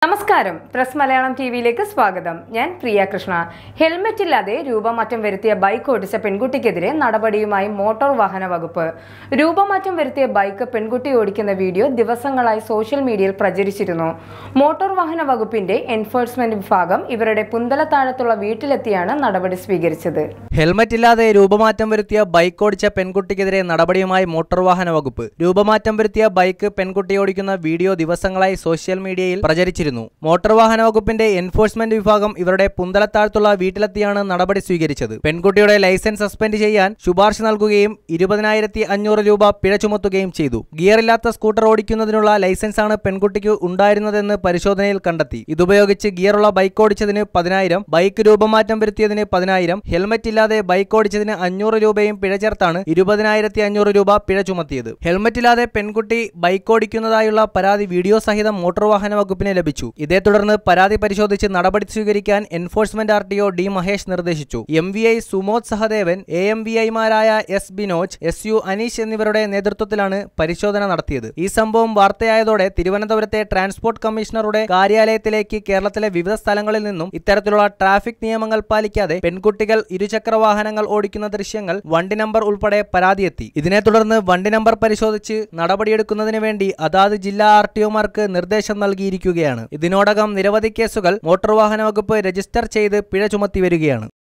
നമസ്കാരം press Malayalam T വിയിലേക്ക് സ്വാഗതം ഞാൻ പ്രിയ കൃഷ്ണ ഹെൽമറ്റ് ഇല്ലാതെ രൂപമാറ്റം വരുത്തിയ ബൈക്ക് ഓടിച്ച പെൺകുട്ടിക്കെതിരെ നടപടിയുമായി മോട്ടോർ വാഹന വകുപ്പ് രൂപമാറ്റം വരുത്തിയ ബൈക്ക് പെൺകുട്ടി ഓടിക്കുന്ന വീഡിയോ ദിവസങ്ങളായി സോഷ്യൽ മീഡിയയിൽ പ്രചരിച്ചിരുന്നു മോട്ടോർ വാഹന വകുപ്പിന്റെ എൻഫോഴ്സ്മെന്റ് വിഭാഗം ഇവരുടെ പുന്തലത്താഴത്തുള്ള വീട്ടിലെത്തിയാണ് നടപടി സ്വീകരിച്ചത് ഹെൽമറ്റ് ഇല്ലാതെ രൂപമാറ്റം വരുത്തിയ ബൈക്ക് ഓടിച്ച പെൺകുട്ടിക്കെതിരെ നടപടിയുമായി മോട്ടോർ വാഹന വകുപ്പ് രൂപമാറ്റം വരുത്തിയ ബൈക്ക് പെൺകുട്ടി ഓടിക്കുന്ന വീഡിയോ ദിവസങ്ങളായി സോഷ്യൽ മീഡിയയിൽ പ്രചരിച്ചിരുന്നു മോട്ടോർ വാഹന വകുപ്പിന്റെ എൻഫോഴ്സ്മെന്റ് വിഭാഗം ഇവരുടെ പുന്തലത്താഴത്തുള്ള വീട്ടിലെത്തിയാണ് നടപടി സ്വീകരിച്ചത് പെൺകുട്ടിയുടെ ലൈസൻസ് സസ്പെൻഡ് ചെയ്യാൻ ശുപാർശ നൽകുകയും ഇരുപതിനായിരത്തി അഞ്ഞൂറ് രൂപ പിഴ ചുമത്തുകയും ചെയ്തു ഗിയറില്ലാത്ത സ്കൂട്ടർ ഓടിക്കുന്നതിനുള്ള ലൈസൻസാണ് പെൺകുട്ടിക്ക് ഉണ്ടായിരുന്നതെന്ന് പരിശോധനയിൽ കണ്ടെത്തി ഇതുപയോഗിച്ച് ഗിയറുള്ള ബൈക്ക് ഓടിച്ചതിന് പതിനായിരം ബൈക്ക് രൂപമാറ്റം വരുത്തിയതിന് പതിനായിരം ഹെൽമറ്റ് ഇല്ലാതെ ബൈക്ക് ഓടിച്ചതിന് അഞ്ഞൂറ് രൂപയും പിഴ ചേർത്താണ് ഇരുപതിനായിരത്തി അഞ്ഞൂറ് രൂപ പിഴ ചുമത്തിയത് ഹെൽമറ്റ് ഇല്ലാതെ പെൺകുട്ടി ബൈക്ക് ഓടിക്കുന്നതായുള്ള പരാതി വീഡിയോ സഹിതം മോട്ടോർ വാഹന വകുപ്പിന് ലഭിച്ചു ഇതേ തുടർന്ന് പരാതി പരിശോധിച്ച് നടപടി സ്വീകരിക്കാൻ enforcement R T O D Mahesh നിർദ്ദേശിച്ചു M V I Sumod Sahadevan A M V ഐമാരായ S Binoj S U Aneesh എന്നിവരുടെ നേതൃത്വത്തിലാണ് പരിശോധന നടത്തിയത് ഈ സംഭവം വാർത്തയായതോടെ തിരുവനന്തപുരത്തെ ട്രാൻസ്പോർട്ട് കമ്മീഷണറുടെ കാര്യാലയത്തിലേക്ക് കേരളത്തിലെ വിവിധ സ്ഥലങ്ങളിൽ നിന്നും ഇത്തരത്തിലുള്ള ട്രാഫിക് നിയമങ്ങൾ പാലിക്കാതെ പെൺകുട്ടികൾ ഇരുചക്ര വാഹനങ്ങൾ ഓടിക്കുന്ന ദൃശ്യങ്ങൾ വണ്ടി നമ്പർ ഉൾപ്പെടെ പരാതിയെത്തി ഇതിനെ തുടർന്ന് വണ്ടി നമ്പർ പരിശോധിച്ച് നടപടിയെടുക്കുന്നതിന് വേണ്ടി അതാത് ജില്ലാ ആർ ടി ഒമാർക്ക് നിർദ്ദേശം നൽകിയിരിക്കുകയാണ് ഇതിനോടകം നിരവധി കേസുകൾ മോട്ടോർ വാഹന വകുപ്പ് രജിസ്റ്റർ ചെയ്ത് പിഴ ചുമത്തി വരികയാണ്